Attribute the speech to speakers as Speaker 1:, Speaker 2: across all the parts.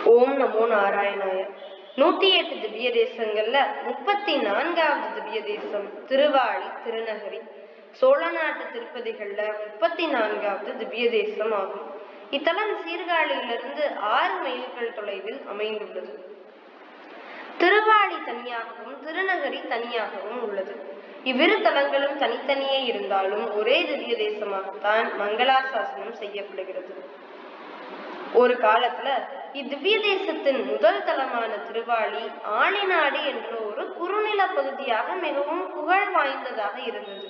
Speaker 1: ஓம் நமோ நாராயணாய நூத்தி எட்டு திவ்ய தேசங்கள்ல முப்பத்தி நான்காவது திவ்ய தேசம் திருவாளி திருநகரி சோழ நாட்டு திருப்பதிகள்ல முப்பத்தி நான்காவது திவ்ய தேசம் ஆகும் இத்தலம் சீர்காழியிலிருந்து ஆறு மைல்கள் தொலைவில் அமைந்துள்ளது திருவாளி தனியாகவும் திருநகரி தனியாகவும் உள்ளது இவ்விரு தலங்களும் தனித்தனியே இருந்தாலும் ஒரே திவ்ய தேசமாகத்தான் மங்களாசாசனம் செய்யப்படுகிறது ஒரு காலத்துல இத்திவ்ய தேசத்தின் முதல் தலமான திருவாளி ஆளிநாடு என்ற ஒரு குறுநில பகுதியாக மிகவும் புகழ் வாய்ந்ததாக இருந்தது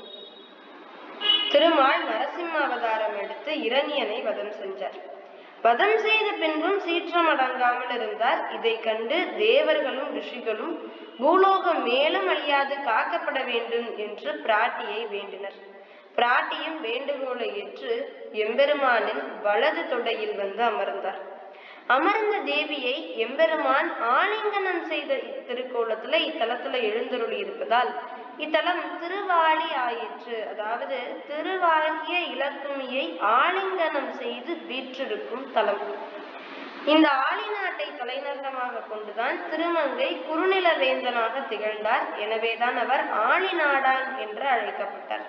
Speaker 1: திருமால் நரசிம்ம அவதாரம் எடுத்து இரணியனை வதம் செஞ்சார் வதம் செய்த பின்பும் சீற்றம் அடங்காமல் இருந்தார் இதை கண்டு தேவர்களும் ரிஷிகளும் பூலோகம் மேலும் அழியாது காக்கப்பட வேண்டும் என்று பிராட்டியை வேண்டினர் பிராட்டியும் வேண்டுகோளை ஏற்று எம்பெருமானின் வலது தொடையில் வந்து அமர்ந்தார் அமர்ந்த தேவியை எம்பெருமான் ஆலிங்கனம் செய்த இத்திருக்கோலத்துல இத்தலத்துல எழுந்தருளி இருப்பதால் இத்தலம் திருவாளி ஆயிற்று அதாவது திருவாகிய இலக்குமியை ஆலிங்கனம் செய்து வீற்றிருக்கும் தலம் இந்த ஆளி நாட்டை தலைநகரமாக கொண்டுதான் திருமங்கை குறுநில வேந்தனாக திகழ்ந்தார் எனவேதான் அவர் ஆளி நாடான் என்று அழைக்கப்பட்டார்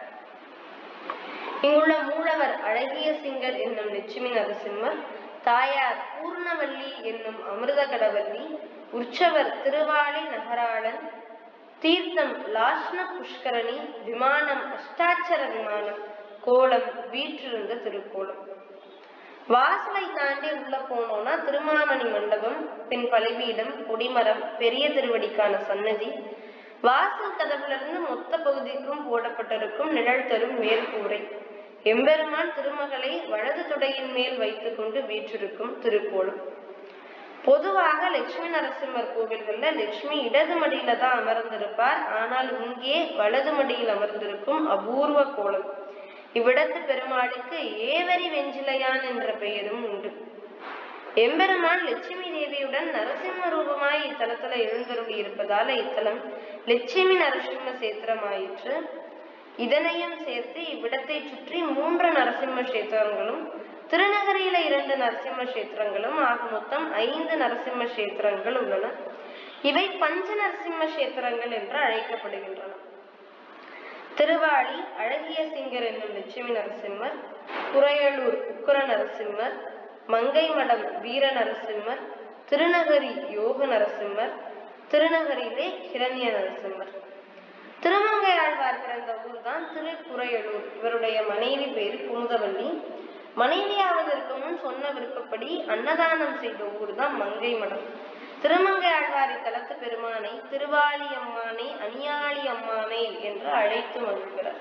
Speaker 1: இங்குள்ள மூலவர் அழகிய சிங்கர் என்னும் லட்சுமி நரசிம்மர் தாயார் பூர்ணவல்லி என்னும் அமிர்த கடவல்லி உற்சவர் திருவாளி நகராளன் தீர்த்தம் லாஷ்ன புஷ்கரணி விமானம் அஷ்டாட்சர விமானம் கோலம் வீற்றிருந்த திருக்கோலம் வாசலை தாண்டி உள்ள போனோம்னா திருமாமணி மண்டபம் பின் பலிபீடம் கொடிமரம் பெரிய திருவடிக்கான சன்னதி வாசல் கதவுல இருந்து மொத்த பகுதிக்கும் போடப்பட்டிருக்கும் நிழல் தரும் மேற்கூரை எம்பெருமான் திருமகளை வலது துடையின் மேல் வைத்துக்கொண்டு வீற்றிருக்கும் திருக்கோலம் பொதுவாக லட்சுமி நரசிம்மர் கோவில்கள்ல லட்சுமி இடது மடியில தான் அமர்ந்திருப்பார் ஆனால் இங்கே வலது மடியில் அமர்ந்திருக்கும் அபூர்வ கோலம் இவ்விடத்து பெருமாளுக்கு ஏவரி வெஞ்சிலையான் என்ற பெயரும் உண்டு எம்பெருமான் லட்சுமி தேவியுடன் நரசிம்ம ரூபமாய் இத்தலத்துல எழுந்தருளி இருப்பதால இத்தலம் லட்சுமி நரசிம்ம சேத்திரமாயிற்று இதனையும் சேர்த்து இவ்விடத்தை சுற்றி மூன்று நரசிம்ம கஷேத்திரங்களும் திருநகரியில இரண்டு நரசிம்ம கஷேத்திரங்களும் ஆக மொத்தம் ஐந்து நரசிம்ம கஷேத்திரங்கள் உள்ளன இவை பஞ்ச நரசிம்ம கஷேத்திரங்கள் என்று அழைக்கப்படுகின்றன திருவாளி அழகிய சிங்கர் என்னும் லட்சுமி நரசிம்மர் குறையலூர் உக்கர நரசிம்மர் மங்கை மடம் வீர நரசிம்மர் திருநகரி யோக நரசிம்மர் திருநகரியிலே ஹிரண்ய நரசிம்மர் திருமங்கை ஆழ்வார் பிறந்த ஊர் தான் திருக்குறையலூர் இவருடைய மனைவி பேரு குமுதவல்லி மனைவியாவதற்கு முன் சொன்ன விருப்பப்படி அன்னதானம் செய்த ஊர் தான் மங்கை மடம் திருமங்கை ஆழ்வாரி தலத்து பெருமானை திருவாளி அம்மானை அணியாளி அம்மானை என்று அழைத்து மகிழ்கிறார்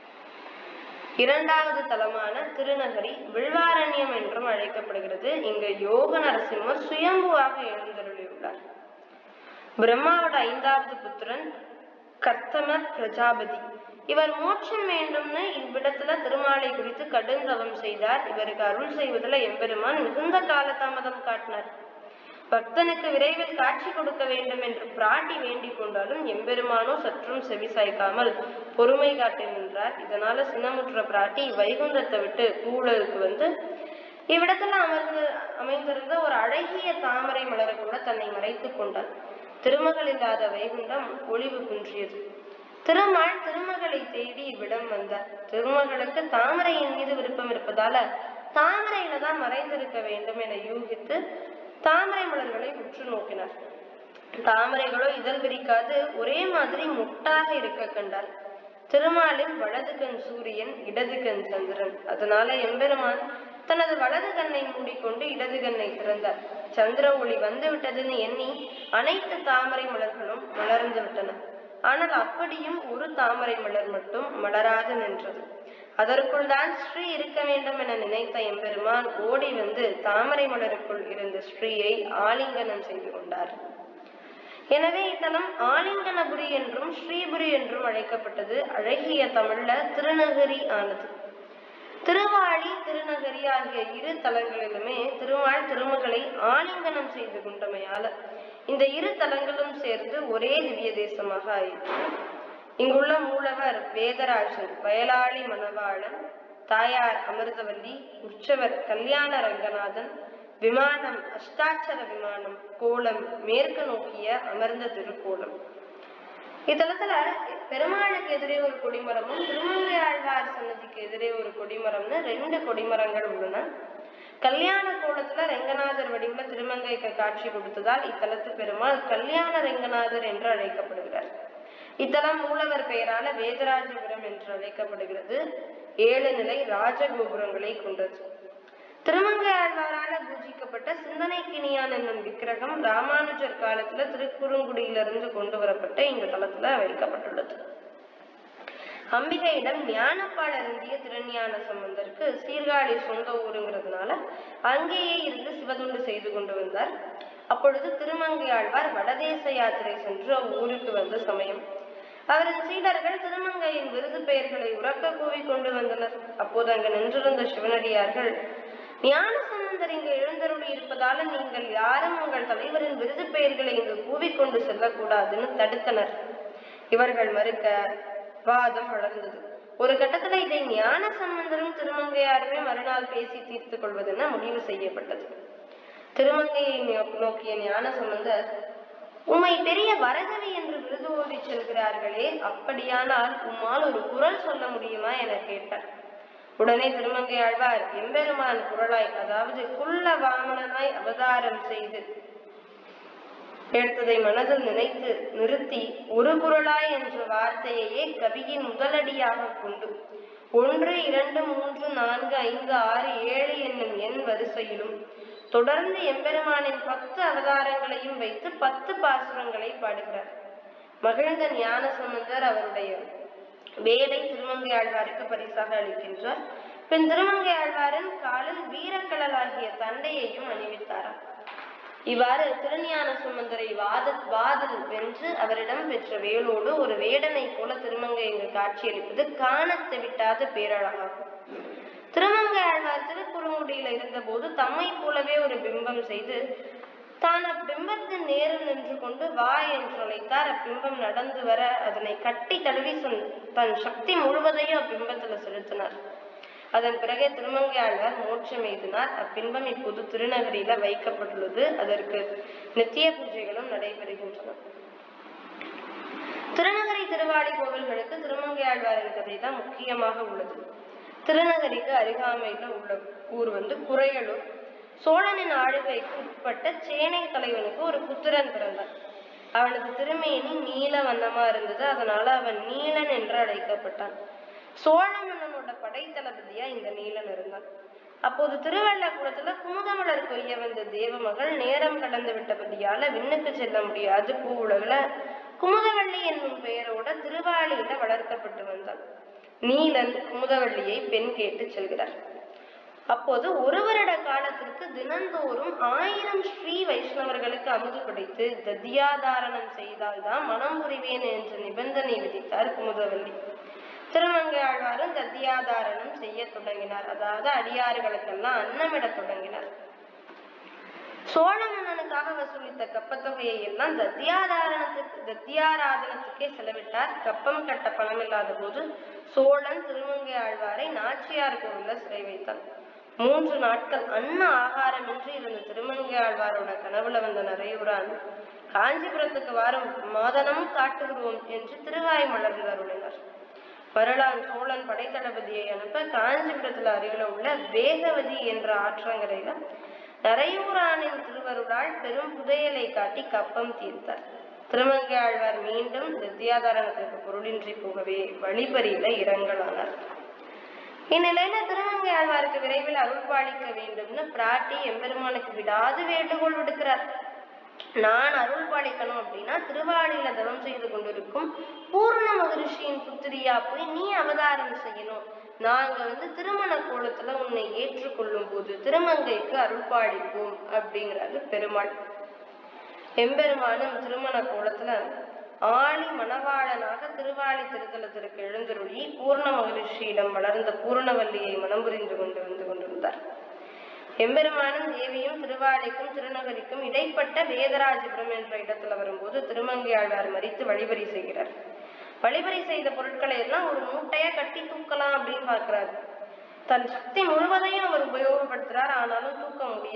Speaker 1: இரண்டாவது தலமான திருநகரி விழ்வாரண்யம் என்றும் அழைக்கப்படுகிறது இங்கு யோக நரசிம்மர் சுயம்புவாக எழுந்தருளியுள்ளார் பிரம்மாவோட ஐந்தாவது புத்திரன் கர்த்தம பிரஜாபதி இவர் மோட்சம் வேண்டும்னு இவ்விடத்துல திருமாலை குறித்து கடுந்தவம் செய்தார் இவருக்கு அருள் செய்வதில் எம்பெருமான் மிகுந்த காலதாமதம் காட்டினார் பக்தனுக்கு விரைவில் காட்சி கொடுக்க வேண்டும் என்று பிராட்டி வேண்டிக் கொண்டாலும் எம்பெருமானோ சற்றும் செவி சாய்க்காமல் பொறுமை காட்டி நின்றார் இதனால சின்னமுற்ற பிராட்டி வைகுந்தத்தை விட்டு கூழலுக்கு வந்து இவ்விடத்துல அமர்ந்து அமைந்திருந்த ஒரு அழகிய தாமரை மலருக்குள்ள தன்னை மறைத்துக் கொண்டார் திருமகள் இல்லாத வைகுண்டம் ஒளிவு குன்றியது திருமால் திருமகளை தேடி இவ்விடம் வந்தார் திருமகளுக்கு தாமரையின் மீது விருப்பம் இருப்பதால தாமரையில தான் மறைந்திருக்க வேண்டும் என யூகித்து தாமரை மலர்களை உற்று நோக்கினார் தாமரைகளோ இதழ் விரிக்காது ஒரே மாதிரி முட்டாக இருக்க கண்டார் திருமாலின் வலது கண் சூரியன் இடது கண் சந்திரன் அதனால எம்பெருமான் தனது வலது கண்ணை மூடிக்கொண்டு இடது கண்ணை திறந்தார் சந்திர ஒளி வந்து விட்டதுன்னு எண்ணி அனைத்து தாமரை மலர்களும் மலர்ந்து விட்டன ஆனால் அப்படியும் ஒரு தாமரை மலர் மட்டும் மலராது நின்றது அதற்குள் தான் ஸ்ரீ இருக்க வேண்டும் என நினைத்த எம்பெருமான் ஓடி வந்து தாமரை மலருக்குள் இருந்த ஸ்ரீயை ஆலிங்கனம் செய்து கொண்டார் எனவே இத்தலம் ஆலிங்கனபுரி என்றும் ஸ்ரீபுரி என்றும் அழைக்கப்பட்டது அழகிய தமிழ்ல திருநகரி ஆனது திருவாளி திருநகரி ஆகிய இரு தலங்களிலுமே திருமால் திருமகளை ஆலிங்கனம் செய்து கொண்டமையால இந்த இரு தலங்களும் சேர்ந்து ஒரே திவ்ய தேசமாக ஆயிற்று இங்குள்ள மூலவர் வேதராஜன் வயலாளி மணவாளன் தாயார் அமிர்தவல்லி உற்சவர் கல்யாண ரங்கநாதன் விமானம் அஷ்டாட்சர விமானம் கோலம் மேற்கு நோக்கிய அமர்ந்த திருக்கோலம் இத்தலத்துல பெருமாளுக்கு எதிரே ஒரு கொடிமரமும் திருமங்கை ஆழ்வார் சன்னதிக்கு எதிரே ஒரு கொடிமரம்னு ரெண்டு கொடிமரங்கள் உள்ளன கல்யாண கோலத்துல ரெங்கநாதர் வடிவுல திருமங்கைக்கு காட்சி கொடுத்ததால் இத்தலத்து பெருமாள் கல்யாண ரெங்கநாதர் என்று அழைக்கப்படுகிறார் இத்தலம் மூலவர் பெயரால வேதராஜபுரம் என்று அழைக்கப்படுகிறது ஏழு நிலை ராஜகோபுரங்களை கொண்டது திருமங்கை ஆழ்வாரால பூஜிக்கப்பட்ட சிந்தனைக்கினியான் என்னும் விக்கிரகம் ராமானுஜர் காலத்துல திருக்குறுங்குடியிலிருந்து கொண்டு வரப்பட்ட இந்த தலத்துல வைக்கப்பட்டுள்ளது அம்பிகையிடம் ஞானப்பால் அருந்திய திருஞான சம்பந்தருக்கு சீர்காழி சொந்த ஊருங்கிறதுனால அங்கேயே இருந்து சிவதுண்டு செய்து கொண்டு வந்தார் அப்பொழுது திருமங்கை ஆழ்வார் வடதேச யாத்திரை சென்று அவ்வூருக்கு வந்த சமயம் அவரின் சீடர்கள் திருமங்கையின் விருது பெயர்களை உறக்க கூவி கொண்டு வந்தனர் அப்போது அங்கு நின்றிருந்த சிவனடியார்கள் ஞான சம்பந்தர் இங்கு எழுந்தருளி இருப்பதால நீங்கள் யாரும் உங்கள் தலைவரின் விருது பெயர்களை இங்கு கூவிக்கொண்டு செல்லக்கூடாதுன்னு தடுத்தனர் இவர்கள் மறுக்க வாதம் வளர்ந்தது ஒரு கட்டத்துல இதை ஞான சம்பந்தரும் திருமங்கையாருமே மறுநாள் பேசி தீர்த்து கொள்வதென முடிவு செய்யப்பட்டது திருமங்கையை நோ- நோக்கிய ஞான சம்பந்தர் உம்மை பெரிய வரகவி என்று விருது ஓடி செல்கிறார்களே அப்படியானால் உம்மால் ஒரு குரல் சொல்ல முடியுமா என கேட்டார் உடனே திருமங்கை ஆழ்வார் எம்பெருமான் குரலாய் அதாவது குள்ள வாமனனாய் அவதாரம் செய்து எடுத்ததை மனதில் நினைத்து நிறுத்தி ஒரு குரலாய் என்ற வார்த்தையையே கவியின் முதலடியாக கொண்டு ஒன்று இரண்டு மூன்று நான்கு ஐந்து ஆறு ஏழு என்னும் எண் வரிசையிலும் தொடர்ந்து எம்பெருமானின் பத்து அவதாரங்களையும் வைத்து பத்து பாசுரங்களை பாடுகிறார் மகிழ்ந்த ஞான சம்பந்தர் அவருடைய வேலை திருமங்கை ஆழ்வாருக்கு பரிசாக அளிக்கின்றார் பின் திருமங்கை ஆழ்வாரின் காலில் வீரக்கடலாகிய தண்டையையும் அணிவித்தாராம் இவ்வாறு திருஞான சுமந்தரை வாத வாதில் வென்று அவரிடம் பெற்ற வேலோடு ஒரு வேடனை போல திருமங்கை இங்கு காட்சியளிப்பது காணத் தெவிட்டாத பேரழகாகும் திருமங்கை ஆழ்வார் திருக்குறுங்குடியில இருந்தபோது தம்மை போலவே ஒரு பிம்பம் செய்து தான் அப்பிம்பத்தின் நேரில் நின்று கொண்டு வா என்று அழைத்தார் அப்பிம்பம் நடந்து வர அதனை கட்டி தழுவி சொன்- தன் சக்தி முழுவதையும் அப்பிம்பத்துல செலுத்தினார் அதன் பிறகே திருமங்கை ஆழ்வார் மோட்சம் எய்தினார் அப்பின்பம் இப்போது திருநகரியில வைக்கப்பட்டுள்ளது அதற்கு நித்திய பூஜைகளும் நடைபெறுகின்றன திருநகரி திருவாடி கோவில்களுக்கு திருமங்கை ஆழ்வாரின் கதை தான் முக்கியமாக உள்ளது திருநகரிக்கு அருகாமையில உள்ள ஊர் வந்து குறையலூர் சோழனின் ஆளுகைக்கு உட்பட்ட சேனை தலைவனுக்கு ஒரு புத்திரன் பிறந்தான் அவனது திருமேனி நீல வண்ணமா இருந்தது அதனால அவன் நீலன் என்று அழைக்கப்பட்டான் சோழ மன்னனோட படைத்தளபதியா இந்த நீலன் இருந்தான் அப்போது திருவள்ளகுளத்துல குமுதமலர் கொய்ய வந்த தேவமகள் நேரம் கடந்து விட்டபடியால விண்ணுக்கு செல்ல முடியாது பூ உலகுல குமுதவள்ளி என்னும் பெயரோட திருவாளியில வளர்க்கப்பட்டு வந்தாள் நீலன் குமுதவள்ளியை பெண் கேட்டு செல்கிறார் அப்போது ஒரு வருட காலத்திற்கு தினந்தோறும் ஆயிரம் ஸ்ரீ வைஷ்ணவர்களுக்கு அமுது படைத்து தத்தியாதாரணம் செய்தால்தான் மனம் புரிவேன் என்ற நிபந்தனை விதித்தார் குமுதவள்ளி திருமங்கை ஆழ்வாரும் தத்தியாதாரணம் செய்ய தொடங்கினார் அதாவது அடியார்களுக்கெல்லாம் அன்னமிடத் தொடங்கினார் சோழ மன்னனுக்காக வசூலித்த கப்பத்தொகையை எல்லாம் தத்தியாதாரணத்துக்கு தத்தியாராதனத்துக்கே செலவிட்டார் கப்பம் கட்ட பணம் இல்லாத போது சோழன் திருமங்கை ஆழ்வாரை நாச்சியார் கோவில்ல சிறை வைத்தான் மூன்று நாட்கள் அன்ன ஆகாரமின்றி இருந்த திருமங்கை ஆழ்வாரோட கனவுல வந்த நிறையுறான் காஞ்சிபுரத்துக்கு வாரும் மாதனம் காட்டுகிறோம் என்று திருவாய் மலர்ந்து அருளினார் மருளான் சோழன் படைத்தளபதியை அனுப்ப காஞ்சிபுரத்துல அருகில உள்ள வேகவதி என்ற ஆற்றங்கரையில நரையூரானின் திருவருளால் பெரும் புதையலை காட்டி கப்பம் தீர்த்தார் திருமங்கை ஆழ்வார் மீண்டும் வித்தியாதாரணத்திற்கு பொருளின்றி போகவே வழிபறியில இரங்கலானார் இந்நிலையில திருமங்கை ஆழ்வாருக்கு விரைவில் அருள் பாலிக்க வேண்டும்னு பிராட்டி எம்பெருமானுக்கு விடாது வேண்டுகோள் விடுக்கிறார் நான் அருள் பாலிக்கணும் அப்படின்னா திருவாளியில தவம் செய்து கொண்டிருக்கும் பூர்ண மகரிஷியின் புத்திரியா போய் நீ அவதாரம் செய்யணும் நாங்க வந்து திருமண கோலத்துல உன்னை ஏற்றுக்கொள்ளும் போது திருமங்கைக்கு அருள் பாலிப்போம் அப்படிங்கிறாரு பெருமாள் எம்பெருமானும் திருமண கோலத்துல ஆளி மணவாளனாக திருவாளி திருத்தலத்திற்கு எழுந்தருளி பூர்ண மகரிஷியிடம் வளர்ந்த பூர்ணவல்லியை மனம் புரிந்து கொண்டு வந்து கொண்டிருந்தார் எம்பெருமானும் தேவியும் திருவாளிக்கும் திருநகரிக்கும் இடைப்பட்ட வேதராஜபுரம் என்ற இடத்துல வரும்போது திருமங்கை ஆழ்வார் மறித்து வழிபறி செய்கிறார் வழிபறி செய்த பொருட்களை எல்லாம் ஒரு மூட்டையா கட்டி தூக்கலாம் அப்படின்னு பார்க்கிறாரு தன் சக்தி முழுவதையும் அவர் உபயோகப்படுத்துறார் ஆனாலும் தூக்க முடியல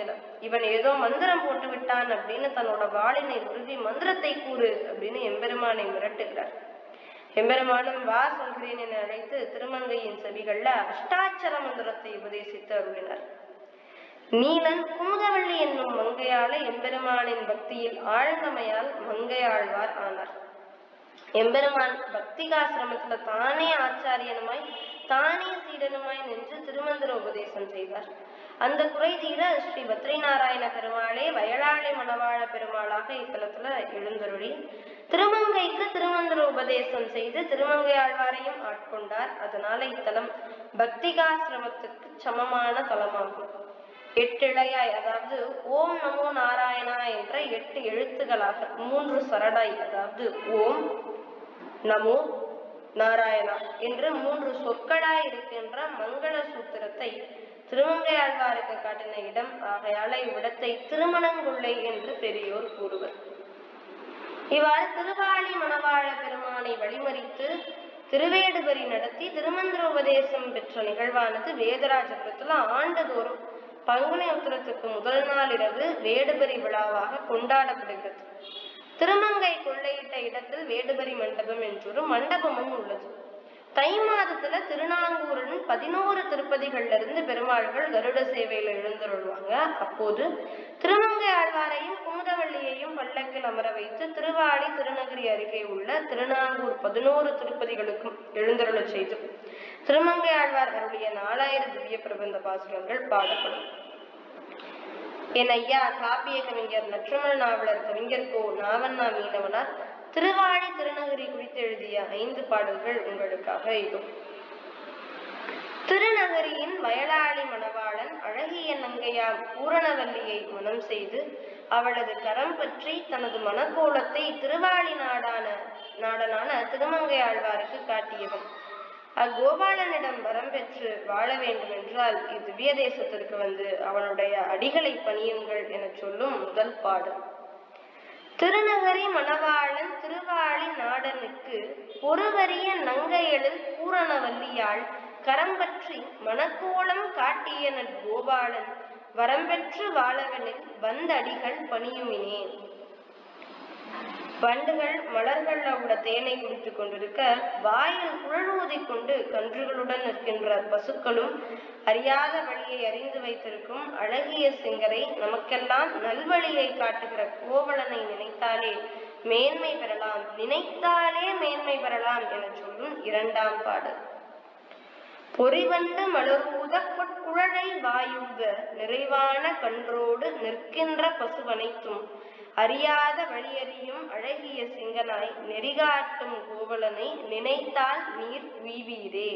Speaker 1: இவன் ஏதோ மந்திரம் போட்டு விட்டான் அப்படின்னு தன்னோட வாளினை உருவி மந்திரத்தை கூறு அப்படின்னு எம்பெருமானை மிரட்டுகிறார் எம்பெருமானும் வா சொல்கிறேன் என அழைத்து திருமங்கையின் செவிகள்ல அஷ்டாட்சர மந்திரத்தை உபதேசித்து அருளினார் நீலன் குமுதவள்ளி என்னும் மங்கையால எம்பெருமானின் பக்தியில் ஆழ்ந்தமையால் மங்கையாழ்வார் ஆனார் எம்பெருமான் பக்திகாசிரமத்துல தானே ஆச்சாரியனுமாய் தானே சீடனுமாய் நின்று திருமந்திர உபதேசம் செய்தார் அந்த குறை தீர ஸ்ரீ பத்ரிநாராயண பெருமாளே வயலாளி மணவாழ பெருமாளாக இத்தலத்துல எழுந்தருளி திருமங்கைக்கு திருமந்திர உபதேசம் செய்து திருமங்கை ஆழ்வாரையும் ஆட்கொண்டார் அதனால இத்தலம் பக்திகாசிரமத்துக்கு சமமான தலமாகும் எட்டிழையாய் அதாவது ஓம் நமோ நாராயணா என்ற எட்டு எழுத்துகளாக மூன்று சரடாய் அதாவது ஓம் நமோ நாராயணா என்று மூன்று சொற்களாய் இருக்கின்ற மங்கள சூத்திரத்தை திருமங்கை ஆழ்வாருக்கு காட்டின இடம் ஆகையால இவ்விடத்தை திருமணங்குள்ளை என்று பெரியோர் கூறுவர் இவ்வாறு திருவாளி மணவாழ பெருமானை வழிமறித்து திருவேடுபரி நடத்தி திருமந்திர உபதேசம் பெற்ற நிகழ்வானது வேதராஜபுரத்துல ஆண்டுதோறும் பங்குனி உத்திரத்துக்கு முதல் நாள் இரவு வேடுபரி விழாவாக கொண்டாடப்படுகிறது திருமங்கை கொள்ளையிட்ட இடத்தில் வேடுபரி மண்டபம் என்றொரு மண்டபமும் உள்ளது தை மாதத்துல திருநாங்கூரின் பதினோரு திருப்பதிகள்ல இருந்து பெருமாள்கள் கருட சேவையில எழுந்தருள்வாங்க அப்போது திருமங்கை ஆழ்வாரையும் குமுதவள்ளியையும் பல்லக்கில் அமர வைத்து திருவாளி திருநகரி அருகே உள்ள திருநாங்கூர் பதினோரு திருப்பதிகளுக்கும் எழுந்தருளச் செய்து திருமங்கை ஆழ்வார் அருளிய நாலாயிரம் திவ்ய பிரபந்த பாசுரங்கள் பாடப்படும் என் ஐயா காப்பிய கவிஞர் லட்சுமண நாவலர் கவிஞர் கோ நாவண்ணா மீனவனார் திருவாழி திருநகரி குறித்து எழுதிய ஐந்து பாடல்கள் உங்களுக்காக இதோ திருநகரியின் வயலாளி மணவாளன் அழகிய நங்கையார் பூரணவல்லியை மனம் செய்து அவளது கரம் பற்றி தனது மனக்கோலத்தை திருவாளி நாடான நாடனான திருமங்கை ஆழ்வாருக்கு காட்டியவன் அக்கோபாலனிடம் வரம் பெற்று வாழ வேண்டும் என்றால் இத்திவ்ய தேசத்திற்கு வந்து அவனுடைய அடிகளை பணியுங்கள் எனச் சொல்லும் முதல் பாடல் திருநகரி மணவாளன் திருவாளி நாடனுக்கு ஒருவரிய நங்கையெழில் பூரணவல்லியாள் கரம்பற்றி மணக்கோலம் காட்டிய கோபாலன் வரம்பெற்று வாழவனில் வந்தடிகள் பணியுமினே வண்டுகள் மலர்கள்ல உள்ள தேனை குடித்துக் கொண்டிருக்க வாயில் குழல் ஊதிக் கொண்டு கன்றுகளுடன் நிற்கின்ற பசுக்களும் அறியாத வழியை அறிந்து வைத்திருக்கும் அழகிய சிங்கரை நமக்கெல்லாம் நல்வழியை காட்டுகிற கோவலனை நினைத்தாலே மேன்மை பெறலாம் நினைத்தாலே மேன்மை பெறலாம் என சொல்லும் இரண்டாம் பாடல் பொறிவண்டு மலரூத பொற்குழலை வாயூத நிறைவான கன்றோடு நிற்கின்ற பசுவனைத்தும் அறியாத வழியறியும் அழகிய சிங்கனாய் நெறிகாட்டும் கோவலனை நினைத்தால் நீர் வீவீரே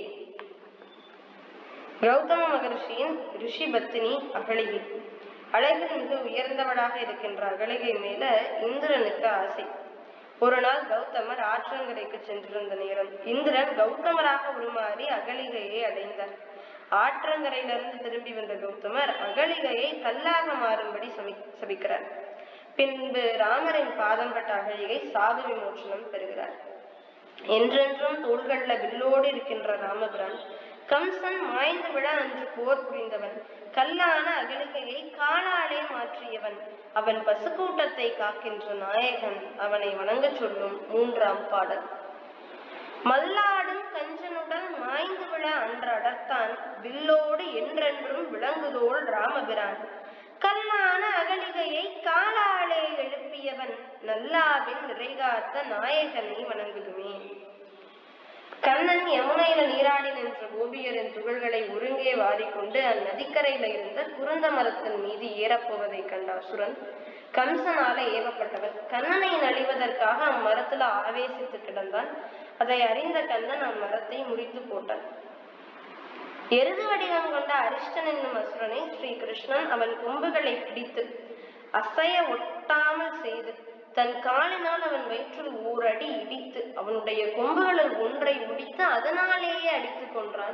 Speaker 1: கௌதம மகர்ஷியின் ரிஷி பத்தினி அகலிகை அழகில் மிக உயர்ந்தவளாக இருக்கின்ற அகலிகை மேல இந்திரனுக்கு ஆசை ஒரு நாள் கௌதமர் ஆற்றங்கரைக்கு சென்றிருந்த நேரம் இந்திரன் கௌதமராக உருமாறி அகலிகையை அடைந்தார் ஆற்றங்கரையிலிருந்து திரும்பி வந்த கௌதமர் அகலிகையை கல்லாக மாறும்படி சமி சபிக்கிறார் பின்பு ராமரின் பாதம் பட்ட அகலிகை சாப விமோசனம் பெறுகிறார் என்றென்றும் தோள்கள்ல வில்லோடு இருக்கின்ற ராமபிரான் கம்சன் மாய்ந்து விழ அன்று போர் புரிந்தவன் கல்லான அகலிகையை காலாலே மாற்றியவன் அவன் பசுக்கூட்டத்தை காக்கின்ற நாயகன் அவனை வணங்கச் சொல்லும் மூன்றாம் பாடல் மல்லாடும் கஞ்சனுடன் மாய்ந்து விழ அன்று அடர்த்தான் வில்லோடு என்றென்றும் விளங்குதோள் ராமபிரான் கல்லான அகலிகையை காலாலே எழுப்பியவன் நல்லாவின் நிறைகாத்த நாயகனை வணங்குதுமே கண்ணன் யமுனையில நீராடி நின்ற கோபியரின் துகள்களை ஒருங்கே வாரிக்கொண்டு அந்நதிக்கரையில இருந்த குருந்த மரத்தின் மீது ஏறப்போவதைக் கண்ட அசுரன் கம்சனால ஏவப்பட்டவன் கண்ணனை நலிவதற்காக அம்மரத்துல ஆவேசித்து கிடந்தான் அதை அறிந்த கண்ணன் அம்மரத்தை முறித்து போட்டான் எருது வடிவம் கொண்ட அரிஷ்டன் என்னும் அசுரனை ஸ்ரீ கிருஷ்ணன் அவன் கொம்புகளை பிடித்து அசைய ஒட்டாமல் செய்து தன் காலினால் அவன் வயிற்றில் ஓரடி இடித்து அவனுடைய கொம்புகளில் ஒன்றை முடித்து அதனாலேயே அடித்துக் கொன்றான்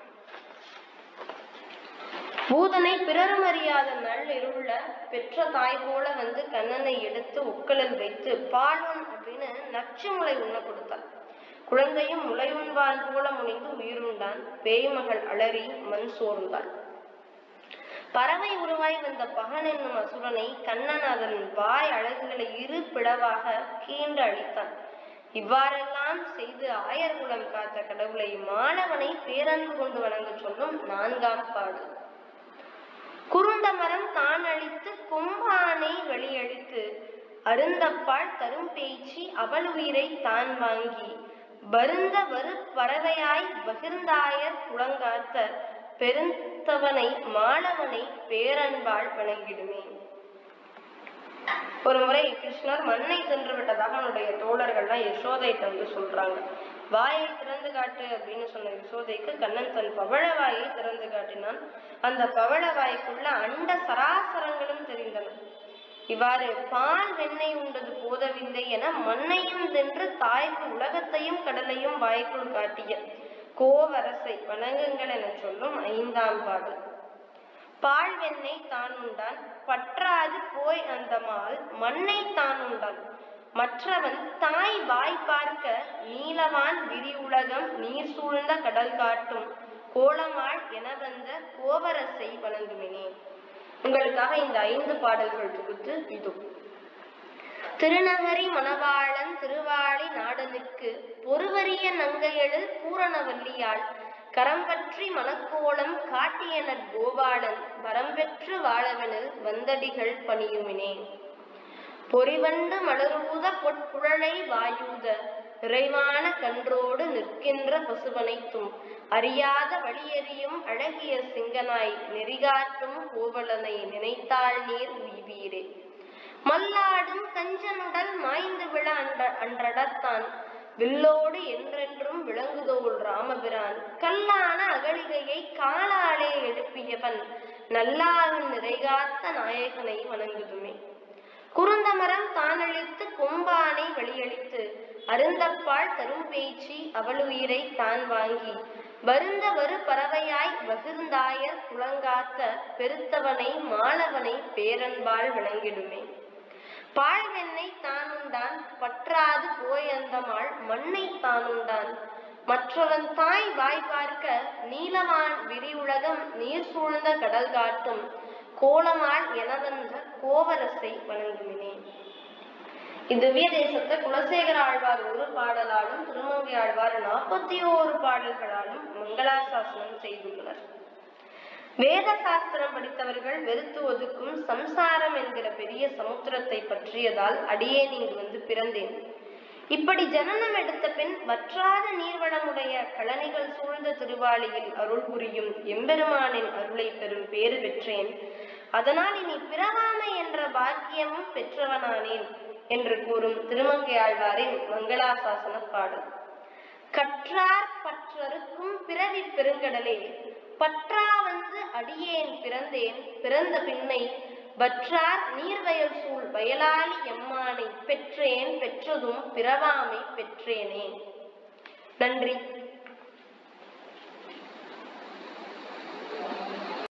Speaker 1: பூதனை பிறரும் அறியாத நள் இருள பெற்ற தாய் போல வந்து கண்ணனை எடுத்து உக்கலில் வைத்து பாலன் அப்படின்னு நச்சு முளை உண்ண கொடுத்தாள் குழந்தையும் முளை உண்பான் போல முனிந்து உயிருண்டான் பேய்மகள் அலறி மண் சோர்ந்தாள் பறவை உருவாய் வந்த பகன் மகன் என்னும் அசுரனை கண்ணன் அதன் வாய் அழகுகளை இரு பிளவாக கீண்டு அழித்தான் இவ்வாறெல்லாம் செய்து ஆயர்குலம் காத்த கடவுளை மாணவனை பேரன்பு கொண்டு வணங்க சொல்லும் நான்காம் பாடு குருந்த மரம் தான் அழித்து கொம்பானை வெளியழித்து அருந்தப்பால் தரும் பேச்சு அவள் உயிரை தான் வாங்கி வருந்த வரு பறவையாய் பகிர்ந்தாயர் குளங்காத்த பெருந்தவனை மாணவனை பேரன்பாள் வணங்கிடுமே ஒரு முறை கிருஷ்ணர் மண்ணை தின்று விட்டதாக அவனுடைய தோழர்கள்லாம் யசோதைட்ட வந்து சொல்றாங்க வாயை திறந்து காட்டு அப்படின்னு சொன்ன யசோதைக்கு கண்ணன் தன் பவழ வாயை திறந்து காட்டினான் அந்த பவழ வாய்க்குள்ள அண்ட சராசரங்களும் தெரிந்தன இவ்வாறு பால் வெண்ணெய் உண்டது போதவில்லை என மண்ணையும் தின்று தாய்க்கு உலகத்தையும் கடலையும் வாய்க்குள் காட்டிய கோவரசை வணங்குங்கள் என சொல்லும் ஐந்தாம் பாடல் பால் வெண்ணெய் தான் உண்டான் பற்றாது போய் அந்த மால் மண்ணை தான் உண்டான் மற்றவன் தாய் வாய் பார்க்க நீலவான் விரிவுலகம் நீர் சூழ்ந்த கடல் காட்டும் கோலமாள் என வந்த கோவரசை வணங்குமினே உங்களுக்காக இந்த ஐந்து பாடல்கள் தொகுத்து இதோ திருநகரி மணவாளன் திருவாளி நாடனுக்கு பொறுவரிய நங்கையெழு பூரணவல்லியாள் கரம்பற்றி மணக்கோலம் காட்டிய கோபாலன் வரம்பெற்று வாழவனில் வந்தடிகள் பணியுமினே பொறிவண்டு மலரூத பொற்குழலை வாயூத நிறைவான கன்றோடு நிற்கின்ற பசுவனைத்தும் அறியாத வழியறியும் அழகிய சிங்கனாய் நெறிகாட்டும் கோவலனை நினைத்தாள் நீர் உய்வீரே மல்லாடும் கஞ்சனுடல் மாய்ந்து விழ அன்ற அன்றடத்தான் வில்லோடு என்றென்றும் விளங்குதோள் ராமபிரான் கல்லான அகலிகையை காலாலே எழுப்பியவன் நல்லாவின் நிறைகாத்த நாயகனை வணங்குதுமே குருந்தமரம் தானழித்து கொம்பானை வெளியளித்து அருந்தப்பாள் தரும் பேச்சு அவளுயிரை தான் வாங்கி வருந்த வரு பறவையாய் வகிர்ந்தாயர் குளங்காத்த பெருத்தவனை மாணவனை பேரன்பால் வணங்கிடுமே பாழ்வெண்ணை தானுண்டான் பற்றாது போய் அந்தமாள் மண்ணை தானுண்டான் மற்றவன் தாய் வாய் பார்க்க நீலவான் விரிவுலகம் நீர் சூழ்ந்த கடல் காட்டும் கோலமாள் எனவந்த கோவரசை வணங்குமினே இத்திவ்ய தேசத்தை குலசேகர ஆழ்வார் ஒரு பாடலாலும் திருமங்கை ஆழ்வார் நாற்பத்தி ஓரு பாடல்களாலும் மங்களாசாசனம் செய்துள்ளனர் வேத சாஸ்திரம் படித்தவர்கள் வெறுத்து ஒதுக்கும் சம்சாரம் என்கிற பெரிய சமுத்திரத்தை பற்றியதால் அடியேன் இங்கு வந்து பிறந்தேன் இப்படி ஜனனம் எடுத்த பின் வற்றாத நீர்வளமுடைய கழனிகள் சூழ்ந்த திருவாளியில் அருள் புரியும் எம்பெருமானின் அருளை பெறும் பேறு பெற்றேன் அதனால் இனி பிறவாமை என்ற பாக்கியமும் பெற்றவனானேன் என்று கூறும் திருமங்கை ஆழ்வாரின் மங்களாசாசன பாடல் கற்றார் பற்றறுக்கும் பிறவி பெருங்கடலே பற்றா வந்து அடியேன் பிறந்தேன் பிறந்த பின்னை வற்றார் நீர்வயல் சூழ் வயலாளி எம்மானை பெற்றேன் பெற்றதும் பிறவாமை பெற்றேனே நன்றி